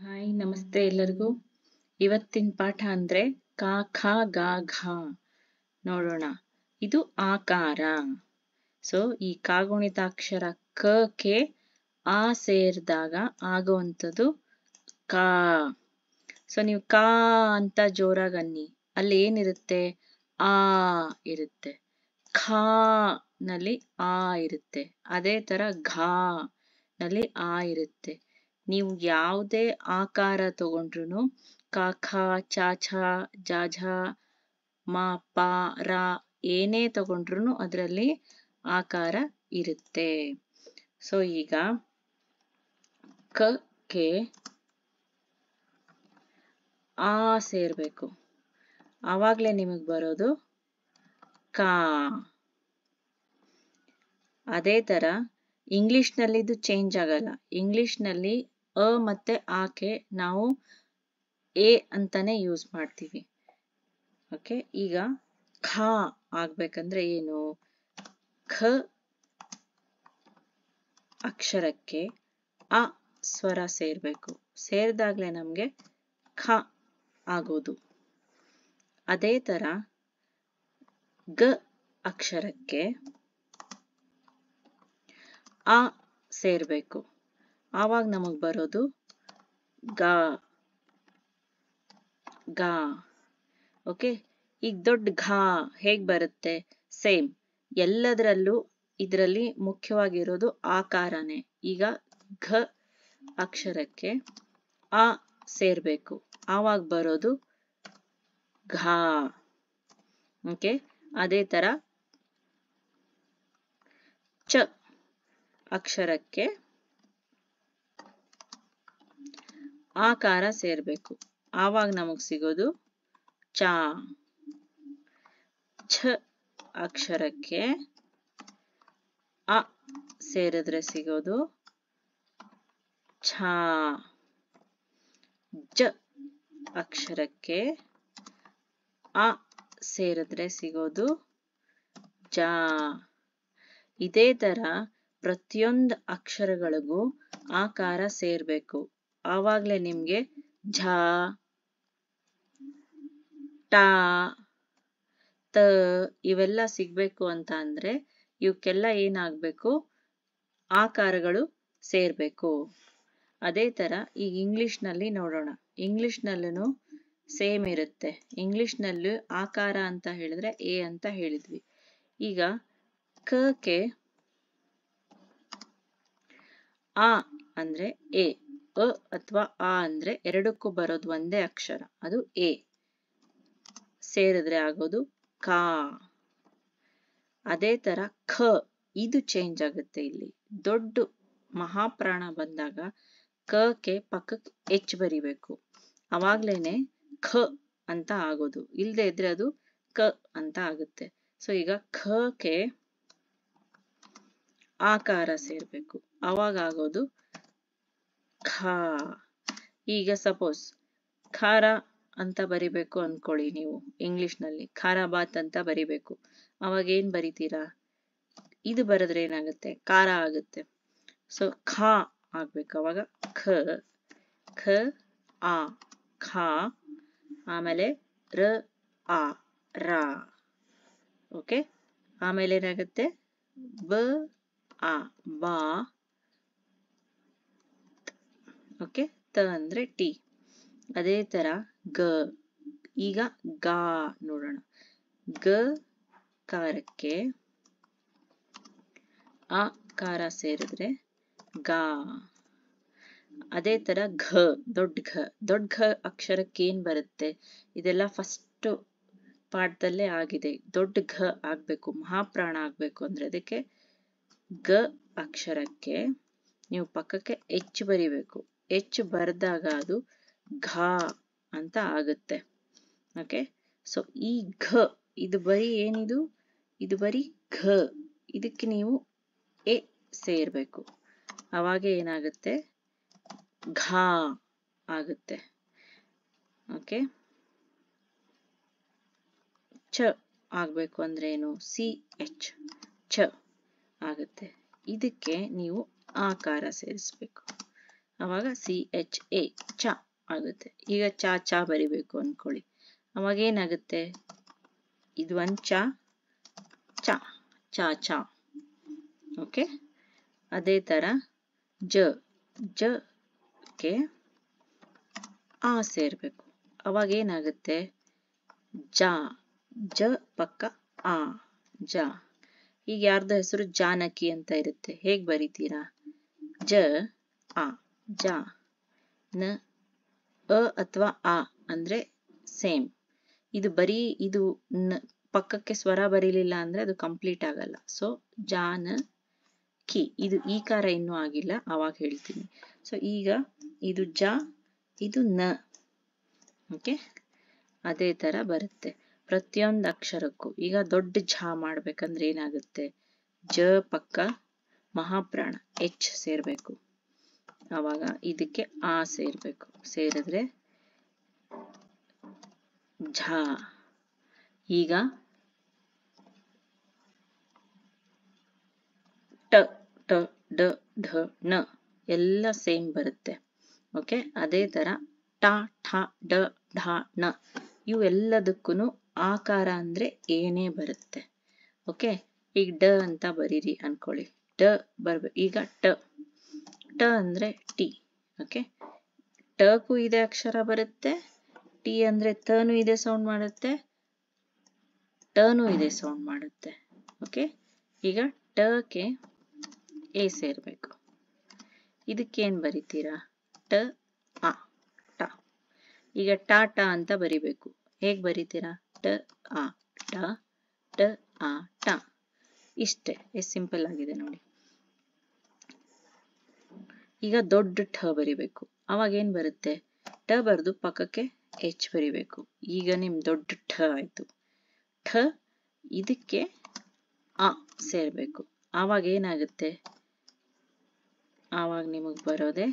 hi ನಮಸ್ತೆ ಎಲ್ಲರಿಗೂ ಇವತ್ತಿನ ಪಾಠ ಅಂದ್ರೆ ಕ ಖ ಗ ಘ ನೋಡೋಣ ಇದು ಆಕಾರ ಸೊ ಈ ಕಾಗುಣಿತಾಕ್ಷರ ಕ ಕೆ ಆ ಸೇರಿದಾಗ ಆಗುವಂಥದ್ದು ಕಾ ಸೊ ನೀವು ಕಾ ಅಂತ ಜೋರಾಗಿ ಅನ್ನಿ ಅಲ್ಲಿ ಏನಿರುತ್ತೆ ಆ ಇರುತ್ತೆ ಖಾ ನಲ್ಲಿ ಆ ಇರುತ್ತೆ ಅದೇ ತರ ಘಾ ನಲ್ಲಿ ಆ ಇರುತ್ತೆ ನೀವು ಯಾವುದೇ ಆಕಾರ ತಗೊಂಡ್ರು ಕ ಖ ಚ ಛ ಜ ಝ ಮ ಪ ರ ಏನೇ ತಗೊಂಡ್ರು ಅದರಲ್ಲಿ ಆಕಾರ ಇರುತ್ತೆ ಸೊ ಈಗ ಕ ಕೆ ಆ ಸೇರ್ಬೇಕು ಆವಾಗ್ಲೇ ನಿಮಗ್ ಬರೋದು ಕಾ ಅದೇ ತರ ಇಂಗ್ಲಿಷ್ ನಲ್ಲಿ ಇದು ಚೇಂಜ್ ಆಗಲ್ಲ ಇಂಗ್ಲಿಷ್ ನಲ್ಲಿ ಅ ಮತ್ತೆ ಆಕೆ ನಾವು ಎ ಅಂತಾನೆ ಯೂಸ್ ಮಾಡ್ತೀವಿ ಓಕೆ ಈಗ ಖ ಆಗ್ಬೇಕಂದ್ರೆ ಏನು ಖ ಅಕ್ಷರಕ್ಕೆ ಅ ಸ್ವರ ಸೇರ್ಬೇಕು ಸೇರಿದಾಗ್ಲೇ ನಮ್ಗೆ ಖ ಆಗೋದು ಅದೇ ತರ ಗ ಅಕ್ಷರಕ್ಕೆ ಆ ಸೇರ್ಬೇಕು ಆವಾಗ ನಮಗ್ ಬರೋದು ಗ ಗ ಓಕೆ ಈಗ ದೊಡ್ಡ ಘಾ ಹೇಗ್ ಬರುತ್ತೆ ಸೇಮ್ ಎಲ್ಲದರಲ್ಲೂ ಇದರಲ್ಲಿ ಮುಖ್ಯವಾಗಿರೋದು ಆಕಾರನೇ ಈಗ ಘ ಅಕ್ಷರಕ್ಕೆ ಆ ಸೇರ್ಬೇಕು ಆವಾಗ ಬರೋದು ಘಾ ಓಕೆ ಅದೇ ತರ ಚ ಅಕ್ಷರಕ್ಕೆ ಆಕಾರ ಸೇರ್ಬೇಕು ಆವಾಗ ನಮಗ್ ಸಿಗೋದು ಚ ಛ ಅಕ್ಷರಕ್ಕೆ ಅ ಸೇರಿದ್ರೆ ಸಿಗೋದು ಛ ಜ ಅಕ್ಷರಕ್ಕೆ ಅ ಸೇರಿದ್ರೆ ಸಿಗೋದು ಜ ಇದೇ ತರ ಪ್ರತಿಯೊಂದು ಅಕ್ಷರಗಳಿಗೂ ಆಕಾರ ಸೇರ್ಬೇಕು ಆವಾಗ್ಲೇ ನಿಮ್ಗೆ ಝ ಟ ತ ಇವೆಲ್ಲ ಸಿಗ್ಬೇಕು ಅಂತ ಅಂದ್ರೆ ಇವಕ್ಕೆಲ್ಲ ಏನಾಗ್ಬೇಕು ಆಕಾರಗಳು ಸೇರ್ಬೇಕು ಅದೇ ತರ ಈಗ ಇಂಗ್ಲಿಷ್ ನಲ್ಲಿ ನೋಡೋಣ ಇಂಗ್ಲಿಷ್ ನಲ್ಲೂ ಸೇಮ್ ಇರುತ್ತೆ ಇಂಗ್ಲಿಷ್ ನಲ್ಲೂ ಆಕಾರ ಅಂತ ಹೇಳಿದ್ರೆ ಎ ಅಂತ ಹೇಳಿದ್ವಿ ಈಗ ಕ ಕೆ ಆ ಅಂದ್ರೆ ಎ ಅ ಅಥವಾ ಆ ಅಂದ್ರೆ ಎರಡಕ್ಕೂ ಬರೋದು ಒಂದೇ ಅಕ್ಷರ ಅದು ಎ ಸೇರಿದ್ರೆ ಆಗೋದು ಕಾ ಅದೇ ತರ ಖ ಇದು ಚೇಂಜ್ ಆಗುತ್ತೆ ಇಲ್ಲಿ ದೊಡ್ಡ ಮಹಾಪ್ರಾಣ ಬಂದಾಗ ಕ ಕೆ ಪಕ್ಕಕ್ಕೆ ಎಚ್ ಬರಿಬೇಕು ಅವಾಗ್ಲೇನೆ ಖ ಅಂತ ಆಗೋದು ಇಲ್ದೇ ಇದ್ರೆ ಅದು ಕ ಅಂತ ಆಗುತ್ತೆ ಸೊ ಈಗ ಖ ಕೆ ಆಕಾರ ಸೇರ್ಬೇಕು ಅವಾಗ ಆಗೋದು ಖಾ ಈಗ ಸಪೋಸ್ ಖಾರ ಅಂತ ಬರಿಬೇಕು ಅನ್ಕೊಳ್ಳಿ ನೀವು ಇಂಗ್ಲಿಷ್ ನಲ್ಲಿ ಖಾರ ಬಾತ್ ಅಂತ ಬರಿಬೇಕು ಅವಾಗ ಏನ್ ಬರಿತೀರಾ ಇದು ಬರೆದ್ರೆ ಏನಾಗುತ್ತೆ ಖಾರ ಆಗುತ್ತೆ ಸೊ ಖಾ ಆಗ್ಬೇಕು ಅವಾಗ ಖ ಖ ಆ ಖಾ ಆಮೇಲೆ ರ ಆ ರಾ ಓಕೆ ಆಮೇಲೆ ಏನಾಗುತ್ತೆ ಬ ಆ ಬಾ ಓಕೆ ತ ಅಂದ್ರೆ ಟಿ ಅದೇ ತರ ಗ ಈಗ ಗಾ ನೋಡೋಣ ಗ ಕಾರಕ್ಕೆ ಆ ಕಾರ ಸೇರಿದ್ರೆ ಗಾ ಅದೇ ತರ ಘ ದೊಡ್ಡ ಘ ದೊಡ್ಡ ಘ ಅಕ್ಷರಕ್ಕೆ ಏನ್ ಬರುತ್ತೆ ಇದೆಲ್ಲ ಫಸ್ಟ್ ಪಾಠದಲ್ಲೇ ಆಗಿದೆ ದೊಡ್ಡ ಘ ಆಗ್ಬೇಕು ಮಹಾಪ್ರಾಣ ಆಗ್ಬೇಕು ಅಂದ್ರೆ ಅದಕ್ಕೆ ಗ ಅಕ್ಷರಕ್ಕೆ ನೀವು ಪಕ್ಕಕ್ಕೆ ಎಚ್ ಬರಿಬೇಕು ಎಚ್ ಬರ್ದಾಗ ಅದು ಘಾ ಅಂತ ಆಗುತ್ತೆ ಓಕೆ ಸೊ ಈ ಘ ಇದು ಬರೀ ಏನಿದು ಇದು ಬರೀ ಘ ಇದಕ್ಕೆ ನೀವು ಎ ಸೇರ್ಬೇಕು ಅವಾಗ ಏನಾಗುತ್ತೆ ಘಾ ಆಗುತ್ತೆ ಓಕೆ ಚ ಆಗ್ಬೇಕು ಅಂದ್ರೆ ಏನು ಸಿ ಎಚ್ ಚ ಆಗುತ್ತೆ ಇದಕ್ಕೆ ನೀವು ಆಕಾರ ಸೇರಿಸ್ಬೇಕು ಅವಾಗ ಸಿ ಎಚ್ ಎ ಚ ಆಗುತ್ತೆ ಈಗ ಚಾ ಚಾ ಬರಿಬೇಕು ಅನ್ಕೊಳ್ಳಿ ಅವಾಗ ಏನಾಗುತ್ತೆ ಇದು ಒಂದು ಚಾ ಚಾ ಚಾ ಚಾ ಓಕೆ ಅದೇ ತರ ಜ ಜ ಗೆ ಆ ಸೇರ್ಬೇಕು ಅವಾಗ ಏನಾಗುತ್ತೆ ಜಾ ಜ ಪಕ್ಕ ಆ ಜ ಈಗ ಯಾರ್ದ ಹೆಸರು ಜಾನಕಿ ಅಂತ ಇರುತ್ತೆ ಹೇಗ್ ಬರಿತೀರಾ ಜ ಆ ಜ ನ ಅ ಅಥವಾ ಆ ಅಂದ್ರೆ ಸೇಮ್ ಇದು ಬರೀ ಇದು ಪಕ್ಕಕ್ಕೆ ಸ್ವರ ಬರೀಲಿಲ್ಲ ಅಂದ್ರೆ ಅದು ಕಂಪ್ಲೀಟ್ ಆಗಲ್ಲ ಸೊ ಜಾನ ಕಿ ಇದು ಈ ಕಾರ ಇನ್ನೂ ಆಗಿಲ್ಲ ಅವಾಗ ಹೇಳ್ತೀನಿ ಸೊ ಈಗ ಇದು ಜ ಇದು ನ ಓಕೆ ಅದೇ ತರ ಬರುತ್ತೆ ಪ್ರತಿಯೊಂದು ಅಕ್ಷರಕ್ಕೂ ಈಗ ದೊಡ್ಡ ಝ ಮಾಡ್ಬೇಕಂದ್ರೆ ಏನಾಗುತ್ತೆ ಜ ಪಕ್ಕ ಮಹಾಪ್ರಾಣ ಎಚ್ ಸೇರ್ಬೇಕು ಅವಾಗ ಇದಕ್ಕೆ ಆ ಸೇರ್ಬೇಕು ಸೇರಿದ್ರೆ ಝ ಈಗ ಟ ಟ ಡ ಢ ಣ ಎಲ್ಲ ಸೇಮ್ ಬರುತ್ತೆ ಓಕೆ ಅದೇ ತರ ಟ ಠ ಡ ಢ ಣ ಇವು ಎಲ್ಲದಕ್ಕೂ ಆಕಾರ ಅಂದ್ರೆ ಏನೇ ಬರುತ್ತೆ ಓಕೆ ಈಗ ಡ ಅಂತ ಬರೀರಿ ಅನ್ಕೊಳ್ಳಿ ಡ ಬರ್ಬೇಕು ಈಗ ಟ ಟ ಅಂದ್ರೆ ಟಿ ಓಕೆ ಟಕು ಇದೆ ಅಕ್ಷರ ಬರುತ್ತೆ ಟಿ ಅಂದ್ರೆ ತನು ಇದೆ ಸೌಂಡ್ ಮಾಡುತ್ತೆ ಟನು ಇದೆ ಸೌಂಡ್ ಮಾಡುತ್ತೆ ಓಕೆ ಈಗ ಟಕ್ಕೆ ಎ ಸೇರ್ಬೇಕು ಇದಕ್ಕೇನ್ ಬರಿತೀರಾ ಟ ಆ ಟ ಈಗ ಟಾಟ ಅಂತ ಬರಿಬೇಕು ಹೇಗ್ ಬರಿತೀರಾ ಟ ಆ ಟ ಟ ಆ ಟ ಇಷ್ಟೇ ಎಷ್ಟು ಸಿಂಪಲ್ ಆಗಿದೆ ನೋಡಿ ಈಗ ದೊಡ್ಡ ಠ ಬರಿಬೇಕು ಅವಾಗ ಏನ್ ಬರುತ್ತೆ ಟ ಬರ್ದು ಪಕ್ಕಕ್ಕೆ ಎಚ್ ಬರಿಬೇಕು ಈಗ ನಿಮ್ ದೊಡ್ಡ ಠ ಆಯ್ತು ಠ ಇದಕ್ಕೆ ಆ ಸೇರ್ಬೇಕು ಆವಾಗ ಏನಾಗುತ್ತೆ ಆವಾಗ ನಿಮಗ್ ಬರೋದೆ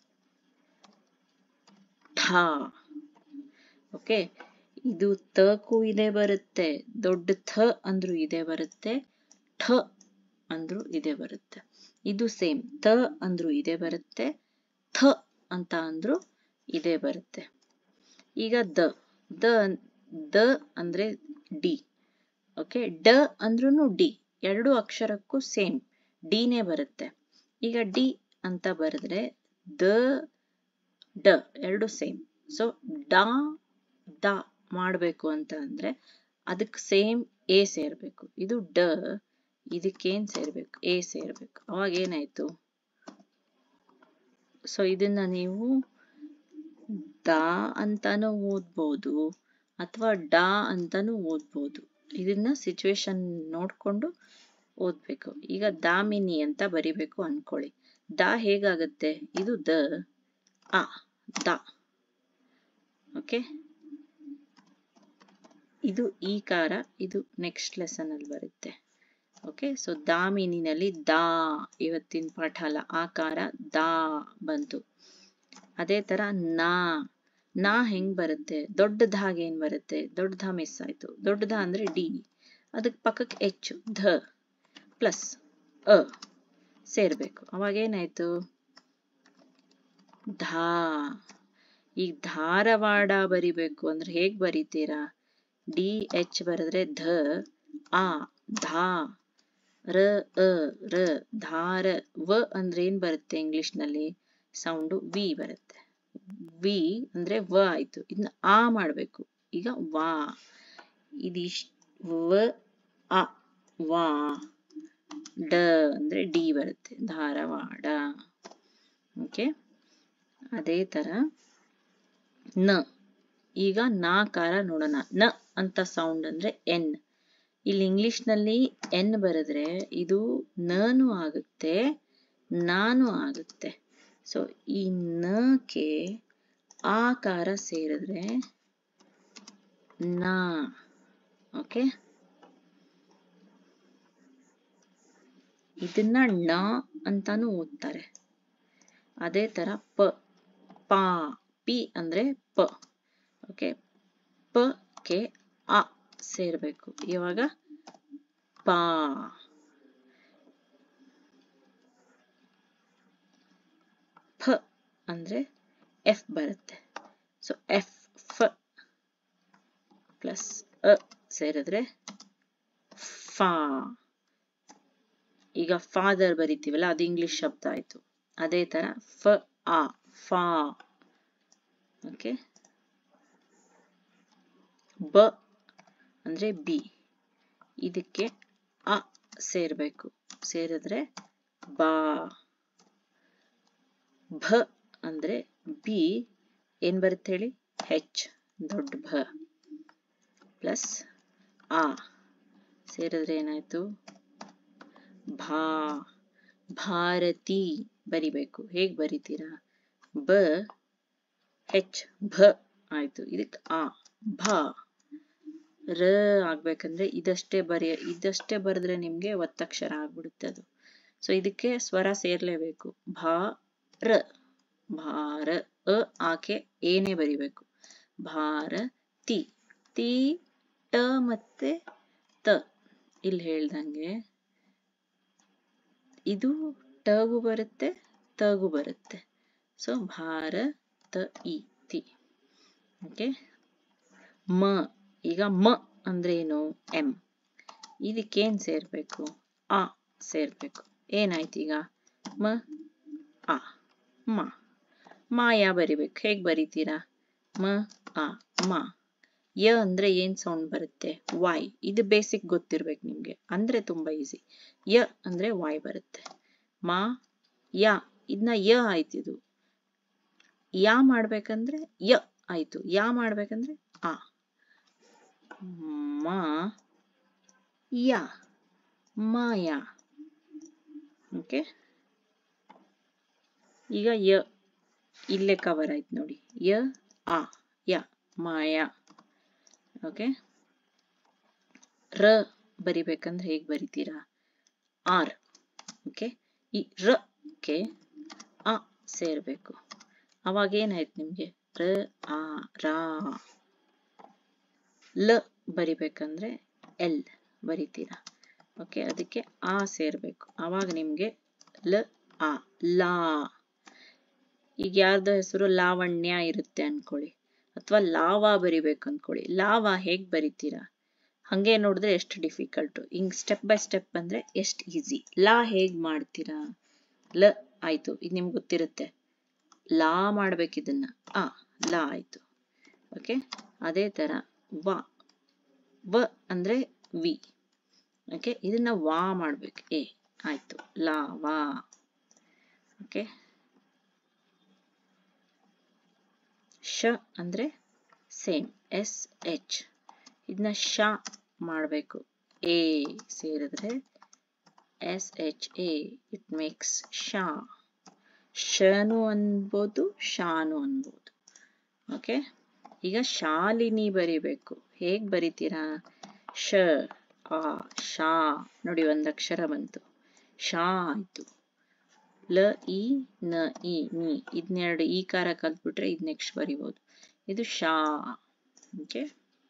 ಠ ಓಕೆ ಇದು ತಕು ಇದೆ ಬರುತ್ತೆ ದೊಡ್ಡ ಥ ಅಂದ್ರೂ ಇದೆ ಬರುತ್ತೆ ಠ ಅಂದ್ರೂ ಇದೆ ಬರುತ್ತೆ ಇದು ಸೇಮ್ ತ ಅಂದ್ರೂ ಇದೆ ಬರುತ್ತೆ ಥ ಅಂತ ಅಂದ್ರೂ ಇದೆ ಬರುತ್ತೆ ಈಗ ದ ದ ದ ಅಂದ್ರೆ ಡಿ ಓಕೆ ಡ ಅಂದ್ರೂ ಡಿ ಎರಡು ಅಕ್ಷರಕ್ಕೂ ಸೇಮ್ ಡಿನೇ ಬರುತ್ತೆ ಈಗ ಡಿ ಅಂತ ಬರೆದ್ರೆ ದ ಡ ಎರಡು ಸೇಮ್ ಸೊ ಡಾ ದ ಮಾಡಬೇಕು ಅಂತ ಅಂದ್ರೆ ಅದಕ್ಕೆ ಸೇಮ್ ಎ ಸೇರ್ಬೇಕು ಇದು ಡ ಇದಕ್ಕೇನ್ ಸೇರ್ಬೇಕು ಎ ಸೇರ್ಬೇಕು ಅವಾಗ ಏನಾಯ್ತು ಸೊ ಇದನ್ನ ನೀವು ದ ಅಂತಾನು ಓದ್ಬೋದು ಅಥವಾ ಡಾ ಅಂತಾನು ಓದ್ಬೋದು ಇದನ್ನ ಸಿಚುವೇಶನ್ ನೋಡ್ಕೊಂಡು ಓದ್ಬೇಕು ಈಗ ದಾಮಿನಿ ಅಂತ ಬರಿಬೇಕು ಅನ್ಕೊಳ್ಳಿ ದ ಹೇಗಾಗುತ್ತೆ ಇದು ದ ಆ ದ ಓಕೆ ಇದು ಈ ಕಾರ ಇದು ನೆಕ್ಸ್ಟ್ ಲೆಸನ್ ಅಲ್ಲಿ ಬರುತ್ತೆ ಓಕೆ ಸೊ ದಾಮಿನಿನಲ್ಲಿ ದಾ ಇವತ್ತಿನ ಪಾಠ ಅಲ್ಲ ಆಕಾರ ದಾ ಬಂತು ಅದೇ ತರ ನಾ ನಾ ಹೆಂಗ್ ಬರುತ್ತೆ ದೊಡ್ಡದಾಗ ಏನ್ ಬರುತ್ತೆ ದೊಡ್ಡದ ಮಿಸ್ ಆಯ್ತು ದೊಡ್ಡದ ಅಂದ್ರೆ ಡಿ ಅದಕ್ ಪಕ್ಕಕ್ಕೆ ಎಚ್ ಧ ಪ್ಲಸ್ ಅ ಸೇರ್ಬೇಕು ಅವಾಗ ಏನಾಯ್ತು ಧಾ ಈಗ ಧಾರವಾಡ ಬರಿಬೇಕು ಅಂದ್ರೆ ಹೇಗ್ ಬರಿತೀರಾ ಡಿ ಎಚ್ ಬರೆದ್ರೆ ಧ ಆ ಧಾ ರ ಅ ರ ಧಾರ ವ ಅಂದ್ರೆ ಏನ್ ಬರುತ್ತೆ ಇಂಗ್ಲಿಷ್ ನಲ್ಲಿ ಸೌಂಡು ವಿ ಬರುತ್ತೆ ವಿ ಅಂದ್ರೆ ವ ಆಯ್ತು ಇದನ್ನ ಆ ಮಾಡ್ಬೇಕು ಈಗ ವಾ ಇದಿಶ್ ವ ಆ ವಾ ಡ ಅಂದ್ರೆ ಡಿ ಬರುತ್ತೆ ಧಾರವಾಡ ಓಕೆ ಅದೇ ತರ ನ ಈಗ ನಾಕಾರ ನೋಡೋಣ ನ ಅಂತ ಸೌಂಡ್ ಅಂದ್ರೆ ಎನ್ ಇಲ್ಲಿ ಇಂಗ್ಲಿಷ್ ನಲ್ಲಿ ಎನ್ ಬರೆದ್ರೆ ಇದು ನನು ಆಗುತ್ತೆ ನಾನು ಆಗುತ್ತೆ ಸೊ ಈ ನಕ್ಕೆ ಆಕಾರ ಸೇರಿದ್ರೆ ನಾ ಓಕೆ ಇದನ್ನ ಣ ಅಂತಾನು ಓದ್ತಾರೆ ಅದೇ ತರ ಪ ಪಾ ಪಿ ಅಂದ್ರೆ ಪ ಓಕೆ ಪ ಕೆ ಆ ಸೇರ್ಬೇಕು ಇವಾಗ ಪಾ ಫ ಅಂದ್ರೆ ಎಫ್ ಬರುತ್ತೆ ಸೊ ಎಫ್ ಫ ಪ್ಲಸ್ ಅ ಸೇರಿದ್ರೆ ಫಾ ಈಗ ಫಾದರ್ ಬರಿತೀವಲ್ಲ ಅದು ಇಂಗ್ಲಿಷ್ ಶಬ್ದ ಆಯ್ತು ಅದೇ ತರ ಫ ಆ ಫಾ ಓಕೆ ಬ ಅಂದ್ರೆ ಬಿ ಇದಕ್ಕೆ ಅ ಸೇರ್ಬೇಕು ಸೇರಿದ್ರೆ ಬಾ ಭ ಅಂದ್ರೆ ಬಿ ಏನ್ ಬರುತ್ತೆ ಹೇಳಿ ಹೆಚ್ ದೊಡ್ಡ ಭ ಪ್ಲಸ್ ಆ ಸೇರಿದ್ರೆ ಏನಾಯ್ತು ಭಾ ಭಾರತಿ ಬರಿಬೇಕು ಹೇಗ್ ಬರಿತೀರಾ ಬ ಹೆಚ್ ಭ ಆಯ್ತು ಇದಕ್ಕೆ ಆ ಭ ರ ಆಗ್ಬೇಕಂದ್ರೆ ಇದಷ್ಟೇ ಬರೆಯ ಇದಷ್ಟೇ ಬರೆದ್ರೆ ನಿಮ್ಗೆ ಒತ್ತಕ್ಷರ ಆಗ್ಬಿಡುತ್ತೆ ಅದು ಸೊ ಇದಕ್ಕೆ ಸ್ವರ ಸೇರ್ಲೇಬೇಕು ಭಾ ರ ಭಾರ ಅ ಆಕೆ ಏನೇ ಬರಿಬೇಕು ಭಾರತಿ ತಿ ಟ ಮತ್ತೆ ತ ಇಲ್ಲಿ ಹೇಳ್ದಂಗೆ ಇದು ಟಗು ಬರುತ್ತೆ ತಗು ಬರುತ್ತೆ ಸೊ ಭಾರತ ಇ ತಿ ಓಕೆ ಮ ಈಗ ಮ ಅಂದ್ರೆ ಏನು ಎಂ ಇದಕ್ಕೇನ್ ಸೇರ್ಬೇಕು ಆ ಸೇರ್ಬೇಕು ಏನಾಯ್ತು ಈಗ ಮ ಆ ಮ ಮಾಯಾ ಬರಿಬೇಕು ಹೇಗ್ ಬರಿತೀರಾ ಮ ಆ ಮ ಯ ಅಂದ್ರೆ ಏನ್ ಸೌಂಡ್ ಬರುತ್ತೆ ವಾಯ್ ಇದು ಬೇಸಿಕ್ ಗೊತ್ತಿರ್ಬೇಕು ನಿಮ್ಗೆ ಅಂದ್ರೆ ತುಂಬಾ ಈಸಿ ಯ ಅಂದ್ರೆ ವಾಯ್ ಬರುತ್ತೆ ಮಾ ಯಾ ಇದನ್ನ ಯ ಆಯ್ತು ಇದು ಯಾ ಮಾಡ್ಬೇಕಂದ್ರೆ ಯ ಆಯ್ತು ಯಾ ಮಾಡ್ಬೇಕಂದ್ರೆ ಆ ಮಾ ಯಾ ಮಾಯಾ ಓಕೆ ಈಗ ಯ ಇಲ್ಲೇ ಕವರ್ ಆಯ್ತು ನೋಡಿ ಯ ಆ ಯ ಮಾಯಾ ಓಕೆ ರ ಬರಿಬೇಕಂದ್ರೆ ಹೇಗ್ ಬರಿತೀರಾ ಆರ್ ಓಕೆ ಈ ರ ಕ್ಕೆ ಆ ಸೇರ್ಬೇಕು ಅವಾಗ ಏನಾಯ್ತು ನಿಮ್ಗೆ ರ ಆ ರಾ ಲ ಬರಿಬೇಕಂದ್ರೆ ಎಲ್ ಬರಿತೀರಾ ಓಕೆ ಅದಕ್ಕೆ ಆ ಸೇರ್ಬೇಕು ಅವಾಗ ನಿಮ್ಗೆ ಲ ಆ ಲಾ ಈಗ ಯಾರ್ದ ಹೆಸರು ಲಾವಣ್ಯ ಇರುತ್ತೆ ಅನ್ಕೊಳ್ಳಿ ಅಥವಾ ಲಾವಾ ಬರಿಬೇಕು ಅನ್ಕೊಳ್ಳಿ ಲಾವಾ ಹೇಗ್ ಬರಿತೀರಾ ಹಂಗೆ ನೋಡಿದ್ರೆ ಎಷ್ಟು ಡಿಫಿಕಲ್ಟ್ ಹಿಂಗ್ ಸ್ಟೆಪ್ ಬೈ ಸ್ಟೆಪ್ ಬಂದ್ರೆ ಎಷ್ಟು ಈಸಿ ಲಾ ಹೇಗ್ ಮಾಡ್ತೀರಾ ಲ ಆಯ್ತು ಇದು ನಿಮ್ಗೆ ಗೊತ್ತಿರುತ್ತೆ ಲಾ ಮಾಡ್ಬೇಕು ಇದನ್ನ ಆ ಲಾ ಆಯ್ತು ಓಕೆ ಅದೇ ತರ ವ ವ ಅಂದ್ರೆ ವಿ ಓಕೆ ಇದನ್ನ ವಾ ಮಾಡ್ಬೇಕು ಎ ಆಯ್ತು ಲಾ ವಾ ಓಕೆ ಶ ಅಂದ್ರೆ ಸೇಮ್ ಎಸ್ ಎಚ್ ಇದನ್ನ ಶ ಮಾಡಬೇಕು ಎ ಸೇರಿದ್ರೆ S H A it makes ಶಾ ಶನು ಅನ್ಬೋದು ಶಾನು ಅನ್ಬೋದು ಓಕೆ ಈಗ ಶಾಲಿನಿ ಬರಿಬೇಕು ಹೇಗ್ ಬರಿತೀರಾ ಶ ಆ ಶಾ ನೋಡಿ ಒಂದ್ ಅಕ್ಷರ ಬಂತು ಶಾ ಆಯ್ತು ಲ ಇ ನ ಇ ನಿ ಇದನ್ನೆರಡು ಈ ಕಾರ ಕಲ್ತ್ಬಿಟ್ರೆ ಇದ್ ನೆಕ್ಸ್ಟ್ ಬರಿಬೋದು ಇದು ಶಾ ಓಕೆ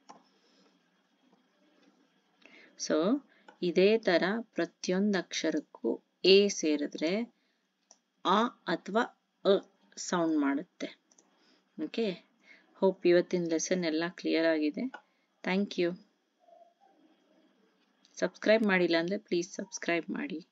ಸೊ ಇದೇ ತರ ಪ್ರತಿಯೊಂದು ಅಕ್ಷರಕ್ಕೂ ಎ ಸೇರಿದ್ರೆ ಆ ಅಥವಾ ಅ ಸೌಂಡ್ ಮಾಡುತ್ತೆ ಓಕೆ ಹೋಪ್ ಇವತ್ತಿನ ಲೆಸನ್ ಎಲ್ಲ ಕ್ಲಿಯರ್ ಆಗಿದೆ ಥ್ಯಾಂಕ್ ಯು ಸಬ್ಸ್ಕ್ರೈಬ್ ಮಾಡಿಲ್ಲ ಅಂದರೆ ಪ್ಲೀಸ್ ಸಬ್ಸ್ಕ್ರೈಬ್ ಮಾಡಿ